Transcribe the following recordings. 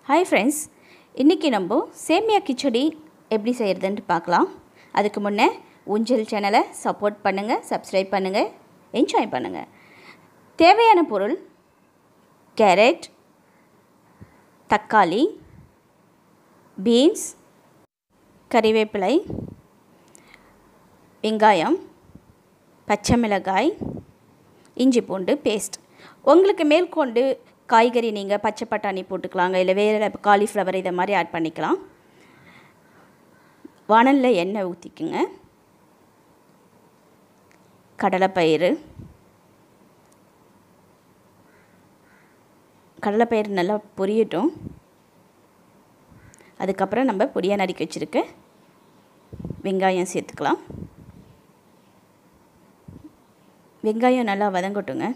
hi friends இன்றைக்கி நம்ம சேமியா கிச்சடி எப்படி செய்கிறதுன்ட்டு பார்க்கலாம் அதுக்கு முன்னே ஊஞ்சல் சேனலை சப்போர்ட் பண்ணுங்கள் சப்ஸ்கிரைப் பண்ணுங்கள் என்ஜாய் பண்ணுங்கள் தேவையான பொருள் கேரட் தக்காளி பீன்ஸ் கறிவேப்பிலை வெங்காயம் பச்சை மிளகாய் இஞ்சி பூண்டு பேஸ்ட் உங்களுக்கு மேற்கொண்டு காய்கறி நீங்கள் பச்சை பட்டாணி போட்டுக்கலாங்க இல்லை வேறு காலிஃப்ளவர் இதை மாதிரி ஆட் பண்ணிக்கலாம் வானலில் எண்ணெய் ஊற்றிக்குங்க கடலைப்பயிறு கடலைப்பயிறு நல்லா பொரியட்டும் அதுக்கப்புறம் நம்ம பொடியாக நறுக்கி வச்சுருக்க வெங்காயம் சேர்த்துக்கலாம் வெங்காயம் நல்லா வதங்கட்டுங்க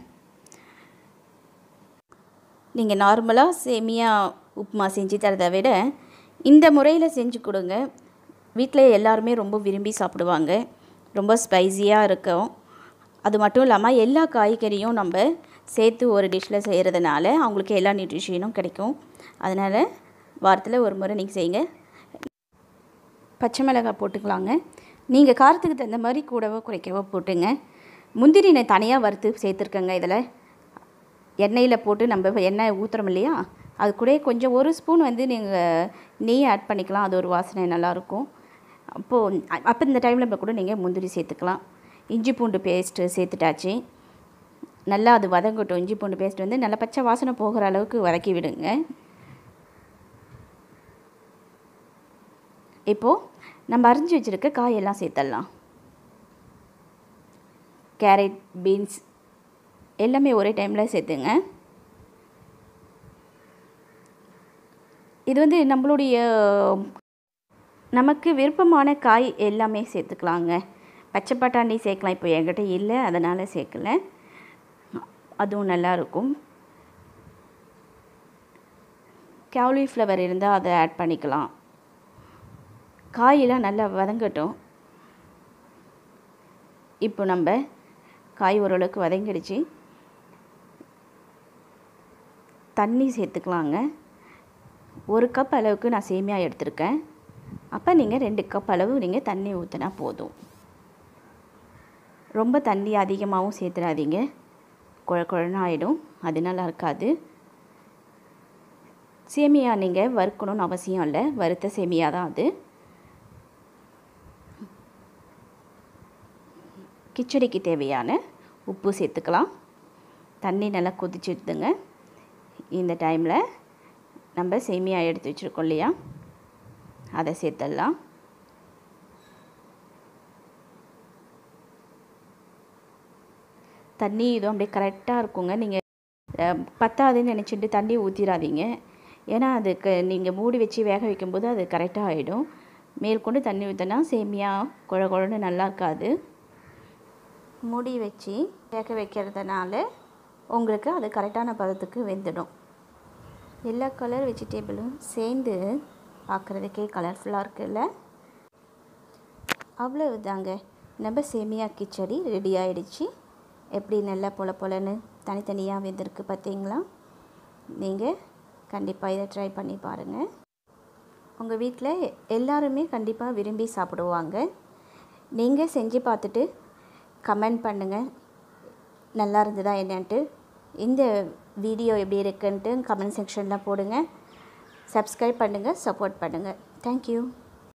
நீங்கள் நார்மலாக சேமியா உப்புமா செஞ்சு தரதை விட இந்த முறையில் செஞ்சு கொடுங்க வீட்டில் எல்லாருமே ரொம்ப விரும்பி சாப்பிடுவாங்க ரொம்ப ஸ்பைஸியாக இருக்கும் அது மட்டும் இல்லாமல் எல்லா காய்கறியும் நம்ம சேர்த்து ஒரு டிஷ்ஷில் செய்கிறதுனால அவங்களுக்கு எல்லா நியூட்ரிஷனும் கிடைக்கும் அதனால் வாரத்தில் ஒரு முறை நீங்கள் செய்யுங்க பச்சை மிளகாய் போட்டுக்கலாங்க நீங்கள் காரத்துக்கு தகுந்த மாதிரி கூடவோ குறைக்கவோ போட்டுங்க முந்திரி நான் தனியாக வறுத்து சேர்த்துருக்கேங்க இதில் எண்ணெயில் போட்டு நம்ம எண்ணெய் ஊற்றுறோம் இல்லையா அது கூட கொஞ்சம் ஒரு ஸ்பூன் வந்து நீங்கள் நெய் ஆட் பண்ணிக்கலாம் அது ஒரு வாசனை நல்லாயிருக்கும் அப்போது அப்போ இந்த டைமில் இப்போ கூட நீங்கள் முந்திரி சேர்த்துக்கலாம் இஞ்சி பூண்டு பேஸ்ட்டு சேர்த்துட்டாச்சு நல்லா அது வதங்கட்டும் இஞ்சி பூண்டு பேஸ்ட் வந்து நல்லா பச்சை வாசனை போகிற அளவுக்கு வதக்கி விடுங்க இப்போது நம்ம அரிஞ்சு வச்சுருக்க காயெல்லாம் சேர்த்துடலாம் கேரட் பீன்ஸ் எல்லாமே ஒரே டைமில் சேர்த்துங்க இது வந்து நம்மளுடைய நமக்கு விருப்பமான காய் எல்லாமே சேர்த்துக்கலாங்க பச்சை பட்டாணி சேர்க்கலாம் இப்போ என்கிட்ட இல்லை அதனால் சேர்க்கல அதுவும் நல்லாயிருக்கும் கேலிஃப்ளவர் இருந்தால் அதை ஆட் பண்ணிக்கலாம் காயெல்லாம் நல்லா வதங்கட்டும் இப்போ நம்ம காய் ஓரளவுக்கு வதங்கிடுச்சு தண்ணி சேர்த்துக்கலாங்க ஒரு கப் அளவுக்கு நான் சேமியா எடுத்திருக்கேன் அப்போ நீங்கள் ரெண்டு கப் அளவு நீங்கள் தண்ணி ஊற்றினா போதும் ரொம்ப தண்ணி அதிகமாகவும் சேர்த்துடாதீங்க குழ குழன்னு ஆகிடும் அது நல்லா இருக்காது சேமியா நீங்கள் வறுக்கணும்னு அவசியம் இல்லை வறுத்த சேமியா தான் அது கிச்சடிக்கு தேவையான உப்பு சேர்த்துக்கலாம் தண்ணி நல்லா கொதிச்சுடுதுங்க இந்த டைமில் நம்ம சேமியா எடுத்து வச்சுருக்கோம் இல்லையா அதை சேர்த்துடலாம் தண்ணி இதுவும் அப்படியே கரெக்டாக இருக்குங்க நீங்கள் பத்தாதுன்னு நினச்சிட்டு தண்ணி ஊற்றிடாதீங்க ஏன்னா அதுக்கு நீங்கள் மூடி வச்சு வேக வைக்கும்போது அது கரெக்டாக ஆகிடும் மேற்கொண்டு தண்ணி ஊற்றினா சேமியா குழ குழன்னு நல்லா இருக்காது மூடி வச்சு வேக வைக்கிறதுனால உங்களுக்கு அது கரெக்டான பதத்துக்கு வெந்துடும் எல்லா கலர் வெஜிடேபிளும் சேர்ந்து பார்க்குறதுக்கே கலர்ஃபுல்லாக இருக்குல்ல அவ்வளவு தாங்க நம்ம சேமியா கிச்சடி ரெடி ஆகிடுச்சு எப்படி நல்லா பொல பொலன்னு தனித்தனியாக வெந்திருக்கு பார்த்தீங்களா நீங்கள் கண்டிப்பாக இதை ட்ரை பண்ணி பாருங்கள் உங்கள் வீட்டில் எல்லாருமே கண்டிப்பாக விரும்பி சாப்பிடுவாங்க நீங்கள் செஞ்சு பார்த்துட்டு கமெண்ட் பண்ணுங்கள் நல்லா இருந்ததா என்னன்ட்டு இந்த வீடியோ எப்படி இருக்குன்ட்டு கமெண்ட் செக்ஷனில் போடுங்க சப்ஸ்கிரைப் பண்ணுங்கள் சப்போர்ட் பண்ணுங்கள் தேங்க்யூ